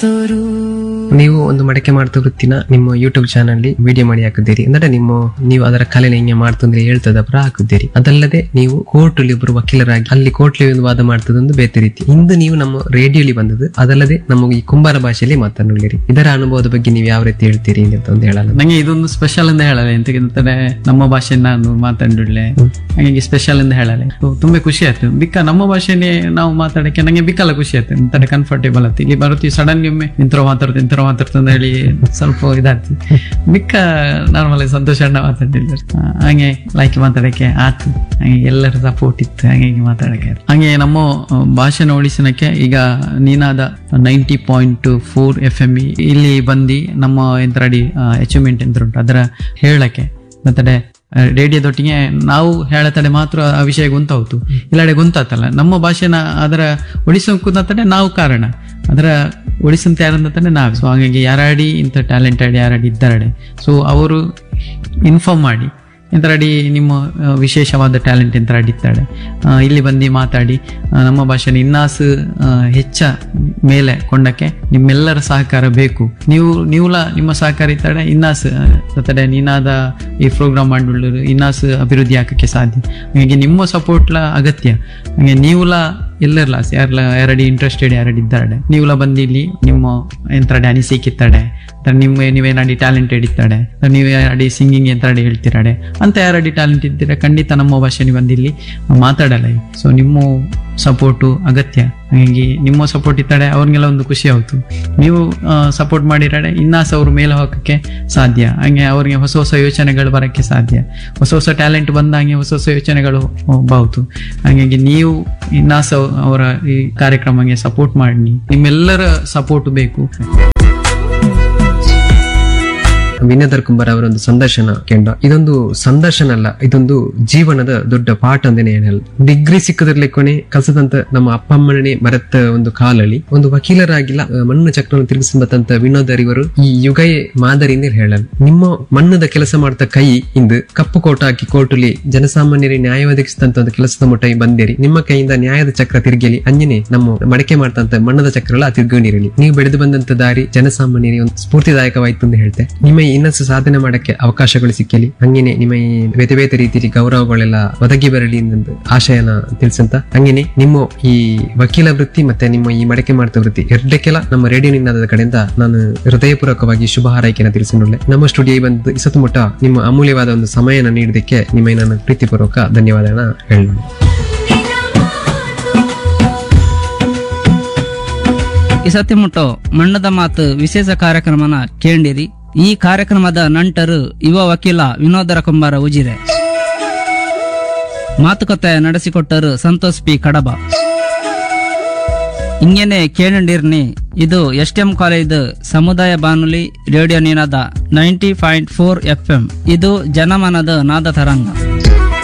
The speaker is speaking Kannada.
ನೀವು ಒಂದು ಮಡಕೆ ಮಾಡ್ತಾ ವೃತ್ತಿನ ನಿಮ್ಮ ಯೂಟ್ಯೂಬ್ ಚಾನಲ್ ವಿಡಿಯೋ ಮಾಡಿ ಹಾಕಿದ್ದೀರಿ ಅಂದ್ರೆ ನಿಮ್ಮ ನೀವು ಅದರ ಕಲೆನ ಹಿಂಗೆ ಮಾಡ್ತಂದ್ರೆ ಹೇಳ್ತದ ಪರ ಹಾಕಿದ್ದೀರಿ ಅದಲ್ಲದೆ ನೀವು ಕೋರ್ಟ್ ಅಲ್ಲಿ ಒಬ್ಬರು ವಕೀಲರಾಗಿ ಅಲ್ಲಿ ಕೋರ್ಟ್ ಒಂದು ವಾದ ಮಾಡ್ತದೊಂದು ಬೇರೆ ರೀತಿ ಇಂದು ನೀವು ನಮ್ಮ ರೇಡಿಯೋಲಿ ಬಂದದ್ದು ಅದಲ್ಲದೆ ನಮಗೆ ಈ ಕುಂಬಾರ ಭಾಷೆಯಲ್ಲಿ ಮಾತನಾಡಿರಿ ಇದರ ಅನುಭವದ ಬಗ್ಗೆ ನೀವು ಯಾವ ರೀತಿ ಹೇಳ್ತೀರಿ ಅಂತ ಒಂದು ಹೇಳಲ್ಲ ನಂಗೆ ಇದೊಂದು ಸ್ಪೆಷಲ್ ಅಂತ ಹೇಳಲ್ಲ ಎಂತಂದ್ರೆ ನಮ್ಮ ಭಾಷೆ ನಾನು ಮಾತಾಡಿಡ್ಲೆ ಹಾಗಾಗಿ ಸ್ಪೆಷಲ್ ಅಂತ ಹೇಳಲ್ಲ So, ತುಂಬಾ ಖುಷಿ ಆಯ್ತು ಬಿಕ್ಕ ನಮ್ಮ ಭಾಷೆನೇ ನಾವು ಮಾತಾಡಕ್ಕೆ ನಂಗೆ ಬಿಕ್ಕಲ್ಲ ಖುಷಿ ಆಯ್ತು ಎಂತಾರೆ ಕಂಫರ್ಟೇಬಲ್ ಆಯ್ತು ಇಲ್ಲಿ ಬರುತ್ತೀವಿ ಸಡನ್ಲಿ ಒಮ್ಮೆ ಇಂತರ ಮಾತಾಡ್ತು ಇಂತರ ಮಾತಾಡ್ತು ಅಂತ ಹೇಳಿ ಸ್ವಲ್ಪ ಇದಾಯ್ತು ಬಿಕ್ಕ ನಾರ್ಮಲ್ ಸಂತೋಷ ಅಣ್ಣ ಮಾತಾಡಿಲ್ಲ ಹಾಗೆ ಲೈಕ್ ಮಾತಾಡಕ್ಕೆ ಆಯ್ತು ಹಾಗೆ ಎಲ್ಲರ ಸಪೋರ್ಟ್ ಇತ್ತು ಹಾಗೆ ಮಾತಾಡಕ್ಕೆ ಆಯ್ತು. ಹಾಗೆ ನಮ್ಮ ಆ, ಭಾಷೆನ ಉಳಿಸನಕ್ಕೆ ಈಗ Ninaada ninety point four F M ಇಲ್ಲಿ ಬಂದು ನಮ್ಮ ಎಂತರಡಿ ಅಚೀವ್ಮೆಂಟ್ ಎಂತ ಉಂಟು ಅದರ ಹೇಳಕ್ಕೆ ಮತ್ತೆ ರೇಡಿಯೋದೊಟ್ಟಿಗೆ ನಾವು ಹೇಳತಡೆ ಮಾತ್ರ ಆ ವಿಷಯ ಗೊತ್ತಾಯ್ತು ಇಲ್ಲಡೆ ಗೊತ್ತಾತಲ್ಲ ನಮ್ಮ ಭಾಷೆನ ಅದರ ಉಳಿಸೋಕುತ್ತಡೆ ನಾವು ಕಾರಣ ಅದರ ಉಳಿಸಂತ ಯಾರಂದ್ರೆ ನಾವು ಸೊ ಹಾಗಾಗಿ ಯಾರಾಡಿ ಇಂಥ ಟ್ಯಾಲೆಂಟೆಡ್ ಯಾರಾಡಿ ಇದ್ದಾರಡೆ ಸೊ ಅವರು ಇನ್ಫಾರ್ಮ್ ಮಾಡಿ ಎಂತರಡಿ ನಿಮ್ಮ ಆ, ವಿಶೇಷವಾದ ಟ್ಯಾಲೆಂಟ್ ಎಂತರಡಿ ಇದ್ದಾಳೆ ಆ, ಇಲ್ಲಿ ಬಂದು ಮಾತಾಡಿ ಆ, ನಮ್ಮ ಭಾಷೆನ ಇನ್ನಾಸು ಆ, ಹೆಚ್ಚ ಮೇಲೆ ಕೊಂಡಕ್ಕೆ ನಿಮ್ಮೆಲ್ಲರ ಸಹಕಾರ ಬೇಕು ನೀವು ನೀವುಲ ನಿಮ್ಮ ಸಹಕಾರ ಇದ್ದಾಳೆ ಇನ್ನಾಸು ಸತ್ತಡೆ ನೀನಾದ ಈ ಪ್ರೋಗ್ರಾಮ್ ಮಾಡಿಬಿಡೋರು ಇನ್ನಾಸು ಅಭಿವೃದ್ಧಿ ಹಾಕಕ್ಕೆ ಸಾಧ್ಯ ಹಾಗಾಗಿ ನಿಮ್ಮ ಸಪೋರ್ಟ್ಲ ಅಗತ್ಯ ಹಾಗೆ ನೀವುಲ ಎಲ್ಲರಲ್ಲ ಯಾರಲ್ಲ ಯಾರಡಿ ಇಂಟ್ರೆಸ್ಟೆಡ್ ಯಾರಡಿ ಇದ್ದಾಳೆ ನೀವುಲ ಬಂದು ಇಲ್ಲಿ ನಿಮ್ಮ ಎಂತರಡಿ ಅನಿಸಿಕಿತ್ತಾಡೆ ಅಥವಾ ನಿಮ್ಮ ನೀವೇನಾಡಿ ಟ್ಯಾಲೆಂಟೆಡ್ ಇದ್ದಾಳೆ ಅಥವಾ ನೀವೇ ಅಡಿ ಸಿಂಗಿಂಗ್ ಎಂತರಡಿ ಹೇಳ್ತಿರಾಡೆ ಅಂತ ಯಾರಡಿ ಟ್ಯಾಲೆಂಟ್ ಇದ್ದೀರಾ ಖಂಡಿತ ನಮ್ಮ ಭಾಷೆ ನೀವು ಬಂದು ಇಲ್ಲಿ ಮಾತಾಡಲ್ಲ ಸೊ ನಿಮ್ಮ ಸಪೋರ್ಟು ಅಗತ್ಯ ಹಾಗಾಗಿ ನಿಮ್ಮ ಸಪೋರ್ಟ್ ಇದ್ದಾಳೆ ಅವ್ರಿಗೆಲ್ಲ ಒಂದು ಖುಷಿ ಆಯ್ತು ನೀವು ಸಪೋರ್ಟ್ ಮಾಡಿರಾಡೆ ಇನ್ನಾಸ ಅವ್ರ ಮೇಲೆ ಹೋಗಕ್ಕೆ ಸಾಧ್ಯ ಹಾಗೆ ಅವ್ರಿಗೆ ಹೊಸ ಹೊಸ ಯೋಚನೆಗಳು ಬರೋಕ್ಕೆ ಸಾಧ್ಯ ಹೊಸ ಹೊಸ ಟ್ಯಾಲೆಂಟ್ ಬಂದಾಗೆ ಹೊಸ ಹೊಸ ಯೋಚನೆಗಳು ಬಾವುತು ಹಾಗಾಗಿ ನೀವು ಇನ್ನಾಸ ಅವರ ಈ ಕಾರ್ಯಕ್ರಮಕ್ಕೆ ಸಪೋರ್ಟ್ ಮಾಡಿ ನಿಮ್ಮೆಲ್ಲರ ಸಪೋರ್ಟ್ ಬೇಕು ವಿನೋದರ್ ಕುಂಬಾರ್ ಅವರ ಒಂದು ಸಂದರ್ಶನ ಕೆಂಡ ಇದೊಂದು ಸಂದರ್ಶನ ಅಲ್ಲ ಇದೊಂದು ಜೀವನದ ದೊಡ್ಡ ಪಾಠ ಅಂದೇನೆ ಹೇಳಲ್ಲ ಡಿಗ್ರಿ ಸಿಕ್ಕದಿರ್ಲಿ ಕೊನೆ ಕಸದಂತ ನಮ್ಮ ಅಪ್ಪ ಅಮ್ಮನೇ ಬರತ್ತ ಒಂದು ಕಾಲಲ್ಲಿ ಒಂದು ವಕೀಲರಾಗಿಲ್ಲ ಆ, ಮಣ್ಣು ಚಕ್ರವನ್ನು ತಿರುಗಿಸಬತ್ತಂತ ವಿನೋದರ್ ಇವರು ಈ ಯುಗಯೇ ಮಾದರಿಯಿಂದ ಹೇಳಲ್ಲ ನಿಮ್ಮ ಮಣ್ಣದ ಕೆಲಸ ಮಾಡ್ತಾ ಕೈ ಇಂದು ಕಪ್ಪು ಕೋಟ ಹಾಕಿ ಕೋರ್ಟಲ್ಲಿ ಜನಸಾಮಾನ್ಯರಿಗೆ ನ್ಯಾಯ ಒದಗಿಸಿದಂತ ಒಂದು ಕೆಲಸದ ಮುಟ್ಟ ಬಂದಿರಿ ನಿಮ್ಮ ಕೈಯಿಂದ ನ್ಯಾಯದ ಚಕ್ರ ತಿರುಗಲಿ ಅಂಜನೆ ನಮ್ಮ ಮಡಕೆ ಮಾಡ್ತಂತ ಮಣ್ಣದ ಚಕ್ರ ತಿರುಗಿರಲಿ ನೀವು ಬೆಳೆದು ಬಂದಂತ ದಾರಿ ಜನಸಾಮಾನ್ಯರಿಗೆ ಒಂದು ಸ್ಫೂರ್ತಿದಾಯಕವಾಯ್ತು ಅಂತ ಹೇಳ್ತೆ ನಿಮ್ಮ ಈ ಇನ್ನಷ್ಟು ಸಾಧನೆ ಮಾಡಕ್ಕೆ ಅವಕಾಶಗಳು ಸಿಕ್ಕಲಿ ಹಂಗೇನೆ ನಿಮ್ಮ ಈ ಬೇತೆ ಬೇತೆ ರೀತಿ ಗೌರವಗಳೆಲ್ಲ ಒದಗಿ ಬರಲಿ ಎಂದು ಆಶಯನ ತಿಳಿಸಂತ ಹಂಗೇನೆ ನಿಮ್ಮ ಈ ವಕೀಲ ವೃತ್ತಿ ಮತ್ತೆ ನಿಮ್ಮ ಈ ಮಡಕೆ ಮಾಡ್ತಾ ವೃತ್ತಿ ಎರಡಕ್ಕೆಲ್ಲ ನಮ್ಮ ರೇಡಿಯೋ ನಿನಾದದ ಕಡೆಯಿಂದ ನಾನು ಹೃದಯಪೂರ್ವಕವಾಗಿ ಶುಭ ಹಾರೈಕೆನ ತಿಳಿಸಿನುಳ್ಳೆ ನಮ್ಮ ಸ್ಟುಡಿಯೋ ಬಂದು ಇಸತು ಮುಟ್ಟ ನಿಮ್ಮ ಅಮೂಲ್ಯವಾದ ಒಂದು ಸಮಯನ ನೀಡಿದ್ದಕ್ಕೆ ನಿಮ್ಮ ನಾನು ಪ್ರೀತಿಪೂರ್ವಕ ಧನ್ಯವಾದನ ಹೇಳೋಣ ಈ ಸತಿ ಮುಟ್ಟೋ ಮಣ್ಣದ ಮಾತು ವಿಶೇಷ ಕಾರ್ಯಕ್ರಮನ ಕೇಳಿರಿ ಈ ಕಾರ್ಯಕ್ರಮದ ನಂಟರು ಯುವ ವಕೀಲ ವಿನೋದರ ಕುಂಬಾರ ಉಜಿರೆ ಮಾತುಕತೆ ನಡೆಸಿಕೊಟ್ಟರು ಸಂತೋಷ್ ಪಿ ಕಡಬ ಇಂಗೇನೆ ಕೇಳಿರ್ನಿ ಇದು ಎಸ್ ಎಂ ಕಾಲೇಜ್ ಸಮುದಾಯ ಬಾನುಲಿ radio Ninaada ninety point four F M ಇದು ಜನಮನದ ನಾದ ತರಂಗ